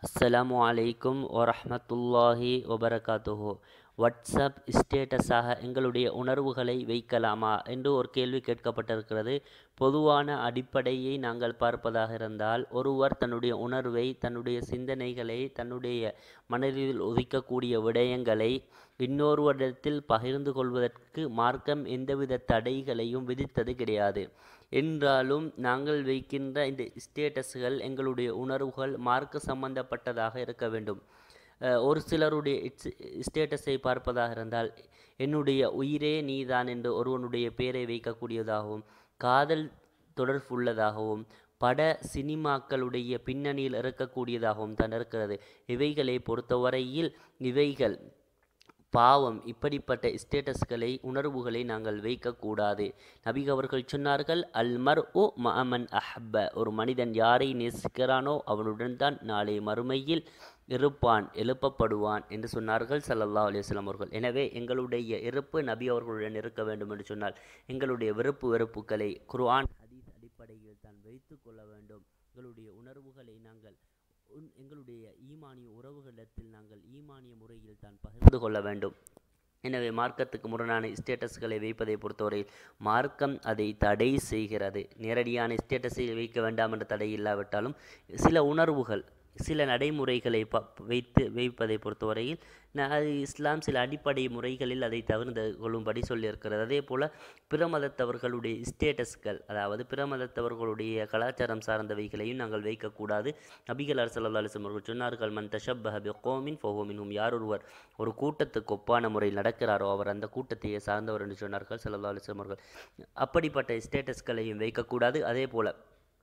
அஸ்ஸலாமு அலைக்கும் வரஹ்மத்துல்லாஹி வபரகாத்துஹு வாட்ஸ்அப் ஸ்டேட்டஸாக எங்களுடைய உணர்வுகளை வைக்கலாமா என்று ஒரு கேள்வி கேட்கப்பட்டிருக்கிறது பொதுவான அடிப்படையை நாங்கள் பார்ப்பதாக இருந்தால் ஒருவர் தன்னுடைய உணர்வை தன்னுடைய சிந்தனைகளை தன்னுடைய மனதில் உதிக்கக்கூடிய விடயங்களை இன்னொருவரிடத்தில் பகிர்ந்து கொள்வதற்கு மார்க்கம் எந்தவித தடைகளையும் விதித்தது கிடையாது என்றாலும் நாங்கள் வைக்கின்ற இந்த ஸ்டேட்டஸ்கள் எங்களுடைய உணர்வுகள் மார்க்க சம்பந்தப்பட்டதாக இருக்க வேண்டும் அஹ் ஒரு சிலருடைய ஸ்டேட்டஸை பார்ப்பதாக இருந்தால் என்னுடைய உயிரே நீதான் என்று ஒருவனுடைய பெயரை வைக்கக்கூடியதாகவும் காதல் தொடர்புள்ளதாகவும் பட சினிமாக்களுடைய பின்னணியில் இருக்கக்கூடியதாகவும் தான் இருக்கிறது இவைகளை பொறுத்தவரையில் இவைகள் பாவம் இப்படிப்பட்ட ஸ்டேட்டஸ்களை உணர்வுகளை நாங்கள் வைக்கக்கூடாது நபிக அவர்கள் சொன்னார்கள் அல்மர் ஓ மஅமன் அஹப்ப ஒரு மனிதன் யாரை நேசிக்கிறானோ அவனுடன் தான் நாளை மறுமையில் இருப்பான் எழுப்பப்படுவான் என்று சொன்னார்கள் சல்லல்லா அலிஸ்லாம் அவர்கள் எனவே எங்களுடைய இருப்பு நபி அவர்களுடன் இருக்க வேண்டும் என்று சொன்னால் எங்களுடைய விருப்பு வெறுப்புகளை குர்ஆன் ஹதீஸ் அடிப்படையில் தான் வைத்து கொள்ள வேண்டும் எங்களுடைய உணர்வுகளை நாங்கள் உன்- எங்களுடைய ஈமானிய உறவுகளிடத்தில் நாங்கள் ஈமானிய முறையில் தான் பகிர்ந்து கொள்ள வேண்டும் எனவே மார்க்கத்துக்கு முரணான ஸ்டேட்டஸ்களை வைப்பதை பொறுத்தவரையில் மார்க்கம் அதை தடை செய்கிறது நேரடியான ஸ்டேட்டஸை வைக்க வேண்டாம் என்ற தடை இல்லாவிட்டாலும் சில உணர்வுகள் சில நடைமுறைகளை ப வைத்து வைப்பதை பொறுத்தவரையில் ந- அது இஸ்லாம் சில அடிப்படை முறைகளில் அதை தவிர்த்து கொள்ளும்படி சொல்லியிருக்கிறது அதே போல் பிற மதத்தவர்களுடைய ஸ்டேட்டஸ்கள் அதாவது பிற மதத்தவர்களுடைய கலாச்சாரம் சார்ந்தவைகளையும் நாங்கள் வைக்கக்கூடாது நபிகள் அரசல்லா அலிஸ்லம் அவர்கள் சொன்னார்கள் மன் தஷப்பஹ பி கோமின் ஃபோமின்ஹும் யார் ஒருவர் ஒரு கூட்டத்துக்கு ஒப்பான முறையில் நடக்கிறாரோ அவர் அந்த கூட்டத்தையே சார்ந்தவர் என்று சொன்னார்கள் சல்லா அலிஸ்லம் அவர்கள் அப்படிப்பட்ட ஸ்டேட்டஸ்களையும் வைக்கக்கூடாது அதே போல்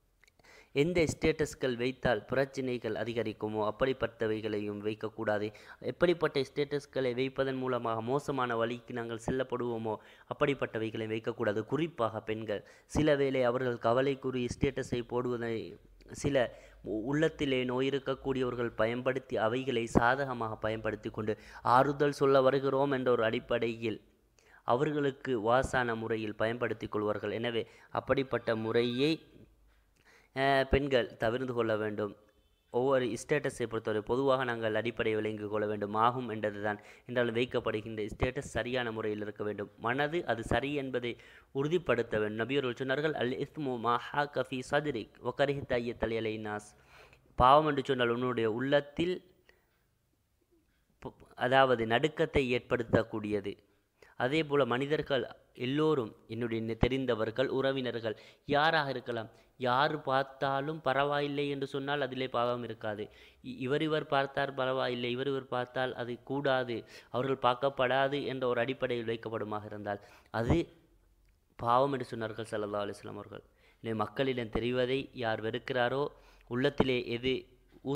எந்த ஸ்டேட்டஸ்கள் வைத்தால் பிரச்சனைகள் அதிகரிக்குமோ அப்படிப்பட்டவைகளையும் வைக்கக்கூடாது எப்படிப்பட்ட ஸ்டேட்டஸ்களை வைப்பதன் மூலமாக மோசமான வழிக்கு நாங்கள் செல்லப்படுவோமோ அப்படிப்பட்டவைகளை வைக்கக்கூடாது குறிப்பாக பெண்கள் சில வேளை அவர்கள் கவலைக்குரிய ஸ்டேட்டஸை போடுவதை சில உ- உள்ளத்திலே நோய் இருக்கக்கூடியவர்கள் பயன்படுத்தி அவைகளை சாதகமாக பயன்படுத்தி கொண்டு ஆறுதல் சொல்ல வருகிறோம் என்ற ஒரு அடிப்படையில் அவர்களுக்கு வாசான முறையில் பயன்படுத்திக் கொள்வார்கள் எனவே அப்படிப்பட்ட முறையை அஹ், பெண்கள் தவிர்ந்து கொள்ள வேண்டும் ஒவ்வொரு ஸ்டேட்டஸை பொறுத்தவரை பொதுவாக நாங்கள் அடிப்படை விளங்கிக் கொள்ள வேண்டும் ஆகும் என்றதுதான் என்றால் வைக்கப்படுகின்ற ஸ்டேட்டஸ் சரியான முறையில் இருக்க வேண்டும் மனது அது சரி என்பதை உறுதிப்படுத்த வேண்டும் நபியர்கள் சொன்னார்கள் அல் இஸ்மு மஹா கஃபி சதுரிக் ஒக்கரிஹித் ஐய தலையலை நாஸ் பாவம் என்று சொன்னால் உன்னுடைய உள்ளத்தில் பு- அதாவது நடுக்கத்தை ஏற்படுத்தக்கூடியது அதே போல மனிதர்கள் எல்லோரும் என்னுடைய நெ- தெரிந்தவர்கள் உறவினர்கள் யாராக இருக்கலாம் யார் பார்த்தாலும் பரவாயில்லை என்று சொன்னால் அதிலே பாவம் இருக்காது இ- இவர் இவர் பார்த்தார் பரவாயில்லை இவர் இவர் பார்த்தால் அது கூடாது அவர்கள் பார்க்கப்படாது என்ற ஒரு அடிப்படையில் வைக்கப்படுமாக இருந்தால் அது பாவம் என்று சொன்னார்கள் ஸல்லல்லாஹு அலைஹி வஸல்லம் அவர்கள் எனவே மக்களிடம் தெரிவதை யார் வெறுக்கிறாரோ உள்ளத்திலே எது